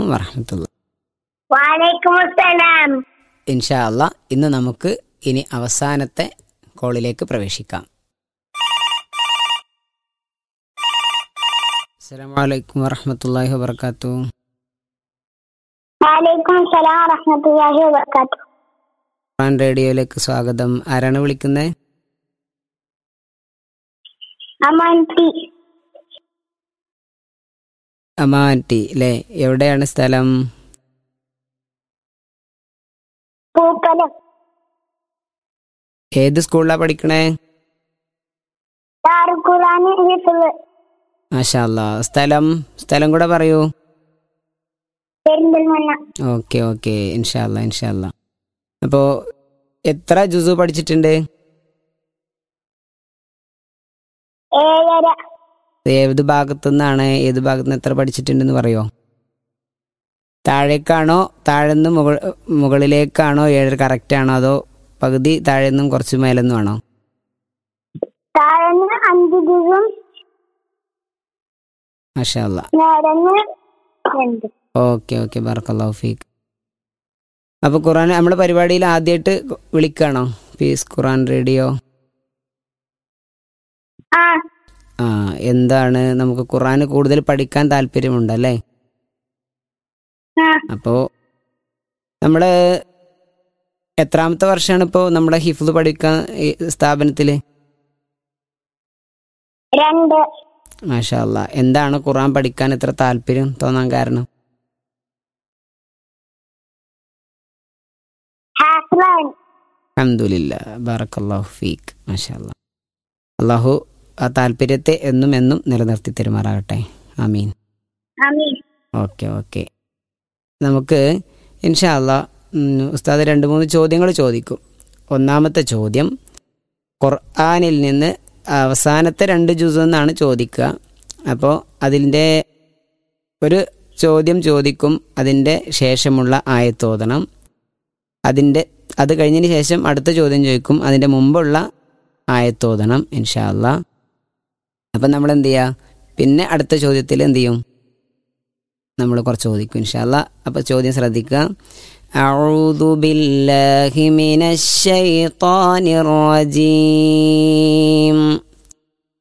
വറഹമത്തുള്ള വാലൈക്കും അസ്സലാം ഇൻഷാ അല്ല ഇന്ന് നമുക്ക് ഇനി അവസാനത്തെ കോളിലേക്ക് പ്രവേശിക്കാം അസ്സലാമു അലൈക്കും വറഹമത്തല്ലാഹി വബർക്കാത്തു വാലൈക്കും അസ്സലാം വറഹ്മത്തുള്ളാഹി വബറകാതുഹു ഖുർആൻ റേഡിയോയിലേക്ക് സ്വാഗതം ആരാണ് വിളിക്കുന്നത് അമാൻതി അമാൻറ്റി അല്ലേ എവിടെയാണ് സ്ഥലം പൂക്കലം ഏത് സ്കൂളിലാണ് പഠിക്കണേ ദാറുൽ ഹിഫ്ള് മാഷാ അല്ലാ സ്ഥലം സ്ഥലം കൂടെ പറയൂ പെരിന്തൽമണ്ണ ഓക്കെ ഓക്കെ ഇൻഷാ അല്ലാ ഇൻഷാ അല്ലാ അപ്പോൾ എത്ര ജുസു പഠിച്ചിട്ടുണ്ട് ഏഴര ഏത് ഭാഗത്തു നിന്നാണ് ഏത് ഭാഗത്ത് നിന്ന് എത്ര പഠിച്ചിട്ടുണ്ടെന്ന് പറയോ താഴേക്കാണോ താഴെന്ന് മുകൾ മുകളിലേക്കാണോ ഏഴര കറക്റ്റ് ആണോ അതോ പകുതി താഴെന്നും കുറച്ച് മേലെന്നും ആണോ താഴ്ന്ന് അഞ്ച് ദിവസം മാഷാ അല്ലാ നേരന്ന് രണ്ട് ഓക്കെ ഓക്കെ ബർക്കല്ലാഹു ഫീക്ക് അപ്പോൾ ഖുറാൻ നമ്മുടെ പരിപാടിയിൽ ആദ്യമായിട്ട് വിളിക്കുകയാണോ പീസ് ഖുറാൻ റേഡിയോ ആ ആ എന്താണ് നമുക്ക് ഖുറാൻ കൂടുതൽ പഠിക്കാൻ താല്പര്യമുണ്ടല്ലേ ആ അപ്പോൾ നമ്മൾ എത്രാമത്തെ വർഷമാണ് ഇപ്പോൾ നമ്മുടെ ഹിഫ്ദ് പഠിക്കാൻ ഈ സ്ഥാപനത്തിൽ രണ്ട് മാഷാ അല്ലാ എന്താണ് ഖുറാൻ പഠിക്കാൻ ഇത്ര താല്പര്യം തോന്നാൻ കാരണം ഹാഫ്ലാൻ അഹമ്മദില്ല ബാറക്കല്ലാഹു ഫീക്ക് മാഷാ അല്ലാ അള്ളാഹു ആ താല്പര്യത്തെ എന്നും എന്നും നിലനിർത്തി തെരുമാറാകട്ടെ ആമീൻ അമീൻ ഓക്കെ ഓക്കെ നമുക്ക് ഇൻഷാ അല്ലാ ഉം, ഉസ്താദ് രണ്ട് മൂന്ന് ചോദ്യങ്ങൾ ചോദിക്കും ഒന്നാമത്തെ ചോദ്യം ഖുർആനിൽ നിന്ന് അവസാനത്തെ രണ്ട് ജുസ് എന്നാണ് ചോദിക്കുക അപ്പോൾ അതിൻ്റെ ഒരു ചോദ്യം ചോദിക്കും അതിൻ്റെ ശേഷമുള്ള ആയത്തോതണം അതിൻ്റെ അത് കഴിഞ്ഞതിന് ശേഷം അടുത്ത ചോദ്യം ചോദിക്കും അതിൻ്റെ മുമ്പുള്ള ആയത്തോതണം ഇൻഷാ അല്ലാ അപ്പം നമ്മൾ എന്ത് ചെയ്യുക പിന്നെ അടുത്ത ചോദ്യത്തിൽ എന്ത് ചെയ്യും നമ്മൾ കുറച്ച് ചോദിക്കും ഇൻഷാല്ല അപ്പോൾ ചോദ്യം ശ്രദ്ധിക്കുക أعوذ بالله من الشيطان الرجيم